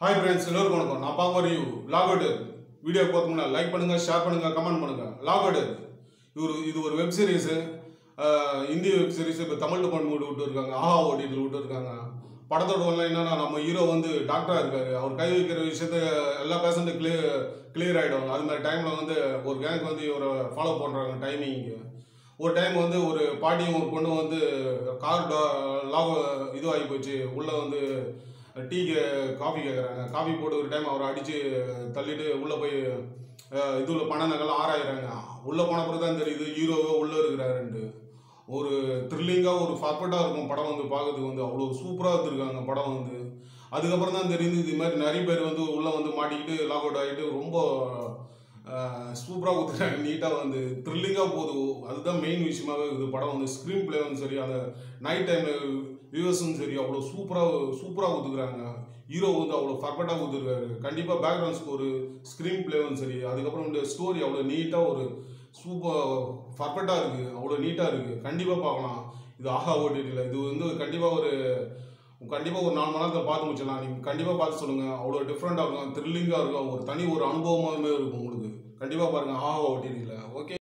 hi friends எல்லோருக்கும் வணக்கம் நான் பாவ ரிவ்யூ லாகோடு வீடியோ பார்த்துமுன்னா லைக் பண்ணுங்க ஷேர் பண்ணுங்க கமெண்ட் பண்ணுங்க லாகோடு இவர் இது ஒரு வெப் சீரிஸு இந்திய வெப் சீரிஸ் இப்போ தமிழ் டிபார்ட்மெண்ட் விட்டு இருக்காங்க ஆஹா ஓடிடியில் விட்டு இருக்காங்க படத்தோட ஒன்றும் என்னன்னா நம்ம ஹீரோ வந்து டாக்டராக இருக்காரு அவர் கை வைக்கிற விஷயத்த எல்லா பேஷண்ட்டும் கிளியர் கிளியர் ஆகிடும் அது மாதிரி டைமில் வந்து ஒரு கேங்க் வந்து இவரை ஃபாலோ பண்ணுறாங்க டைமிங்கு ஒரு டைம் வந்து ஒரு பாட்டியும் ஒரு பொண்ணும் வந்து கார் லாக் இதுவாகி போச்சு உள்ளே வந்து டீ காஃபி கேட்குறாங்க காஃபி போட்டு ஒரு டைம் அவரை அடித்து தள்ளிட்டு உள்ளே போய் இதில் பண நகலாம் ஆராயிறாங்க உள்ளே போன பிறகு தான் தெரியுது ஹீரோவே உள்ளே இருக்கிறாருன்ட்டு ஒரு த்ரில்லிங்காக ஒரு ஃபார்வர்டாக இருக்கும் படம் வந்து பார்க்கறதுக்கு வந்து அவ்வளோ சூப்பராக எடுத்துருக்காங்க படம் வந்து அதுக்கப்புறம் தான் தெரியுது இது மாதிரி நிறைய பேர் வந்து உள்ளே வந்து மாட்டிக்கிட்டு லாக் அவுட் ஆகிட்டு ரொம்ப சூப்பராக கொடுத்துருக்காங்க நீட்டாக வந்து த்ரில்லிங்காக போகுது அதுதான் மெயின் விஷயமாவே இருக்குது படம் வந்து ஸ்க்ரீன் பிளேவும் சரி அந்த நைட் டைமில் வியூவர்ஸும் சரி அவ்வளோ சூப்பராக சூப்பராக கொடுத்துருக்காங்க ஹீரோ வந்து அவ்வளோ பர்ஃபெக்டாக கொடுத்துருக்காரு கண்டிப்பாக பேக்ரவுண்ட் ஸ்கோரு ஸ்க்ரீன் பிளேவும் சரி அதுக்கப்புறம் வந்து ஸ்டோரி அவ்வளோ நீட்டாக ஒரு சூப்பர் பர்ஃபெக்டாக இருக்குது அவ்வளோ நீட்டாக இருக்குது கண்டிப்பாக பார்க்கலாம் இது ஆஹா ஓடிடியில் இது வந்து கண்டிப்பாக ஒரு கண்டிப்பாக ஒரு நாலு மணி நேரத்தில் பார்த்து முடிச்சிடலாம் நீங்கள் கண்டிப்பாக பார்த்து சொல்லுங்கள் அவ்வளோ டிஃப்ரெண்ட்டாக இருக்கும் த்ரில்லிங்காக இருக்கும் ஒரு தனி ஒரு அனுபவமாகவே இருக்கும் உங்களுக்கு கண்டிப்பாக பாருங்கள் ஆஹா ஓடிடியில் ஓகே